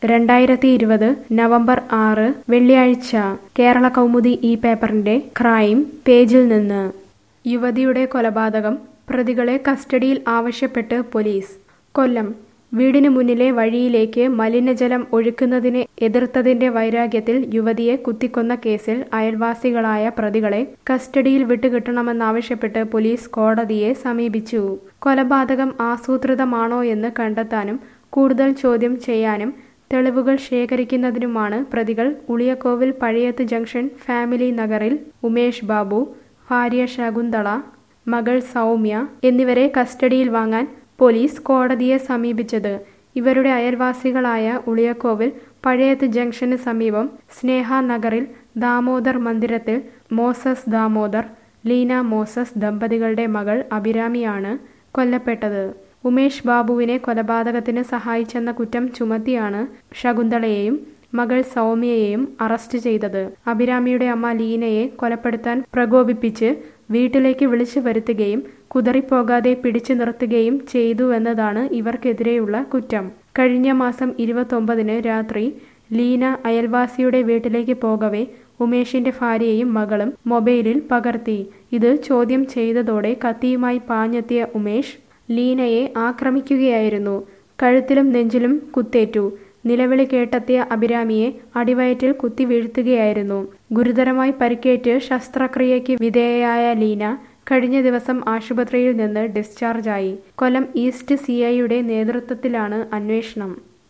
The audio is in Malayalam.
രണ്ടായിരത്തി ഇരുപത് നവംബർ ആറ് വെള്ളിയാഴ്ച കേരള കൗമുദി ഈ പേപ്പറിന്റെ ക്രൈം പേജിൽ നിന്ന് യുവതിയുടെ കൊലപാതകം പ്രതികളെ കസ്റ്റഡിയിൽ ആവശ്യപ്പെട്ട് പോലീസ് കൊല്ലം വീടിന് മുന്നിലെ വഴിയിലേക്ക് മലിനജലം ഒഴുക്കുന്നതിനെ എതിർത്തതിന്റെ വൈരാഗ്യത്തിൽ യുവതിയെ കുത്തിക്കൊന്ന കേസിൽ അയൽവാസികളായ പ്രതികളെ കസ്റ്റഡിയിൽ വിട്ടുകിട്ടണമെന്നാവശ്യപ്പെട്ട് പോലീസ് കോടതിയെ സമീപിച്ചു കൊലപാതകം ആസൂത്രിതമാണോ എന്ന് കണ്ടെത്താനും കൂടുതൽ ചോദ്യം ചെയ്യാനും തെളിവുകൾ ശേഖരിക്കുന്നതിനുമാണ് പ്രതികൾ ഉളിയക്കോവിൽ പഴയത്ത് ജംഗ്ഷൻ ഫാമിലി നഗറിൽ ഉമേഷ് ബാബു ഭാര്യ ശകുന്തള മകൾ സൗമ്യ എന്നിവരെ കസ്റ്റഡിയിൽ വാങ്ങാൻ പോലീസ് കോടതിയെ സമീപിച്ചത് ഇവരുടെ അയൽവാസികളായ ഉളിയക്കോവിൽ പഴയത്ത് ജംഗ്ഷന് സമീപം സ്നേഹ നഗറിൽ ദാമോദർ മന്ദിരത്തിൽ മോസസ് ദാമോദർ ലീന മോസസ് ദമ്പതികളുടെ മകൾ അഭിരാമിയാണ് കൊല്ലപ്പെട്ടത് ഉമേഷ് ബാബുവിനെ കൊലപാതകത്തിന് സഹായിച്ചെന്ന കുറ്റം ചുമത്തിയാണ് ശകുന്തളയെയും മകൾ സൗമ്യയെയും അറസ്റ്റ് ചെയ്തത് അഭിരാമിയുടെ അമ്മ ലീനയെ കൊലപ്പെടുത്താൻ പ്രകോപിപ്പിച്ച് വീട്ടിലേക്ക് വിളിച്ചു വരുത്തുകയും കുതറിപ്പോകാതെ പിടിച്ചു നിർത്തുകയും ചെയ്തുവെന്നതാണ് ഇവർക്കെതിരെയുള്ള കുറ്റം കഴിഞ്ഞ മാസം ഇരുപത്തൊമ്പതിന് രാത്രി ലീന അയൽവാസിയുടെ വീട്ടിലേക്ക് പോകവേ ഉമേഷിന്റെ ഭാര്യയും മകളും മൊബൈലിൽ പകർത്തി ഇത് ചോദ്യം ചെയ്തതോടെ കത്തിയുമായി പാഞ്ഞെത്തിയ ഉമേഷ് ലീനയെ ആക്രമിക്കുകയായിരുന്നു കഴുത്തിലും നെഞ്ചിലും കുത്തേറ്റു നിലവിളി കേട്ടെത്തിയ അഭിരാമിയെ അടിവയറ്റിൽ കുത്തി വീഴ്ത്തുകയായിരുന്നു ഗുരുതരമായി പരിക്കേറ്റ് ശസ്ത്രക്രിയയ്ക്ക് വിധേയയായ ലീന കഴിഞ്ഞ ദിവസം ആശുപത്രിയിൽ നിന്ന് ഡിസ്ചാർജായി കൊല്ലം ഈസ്റ്റ് സിഐയുടെ നേതൃത്വത്തിലാണ് അന്വേഷണം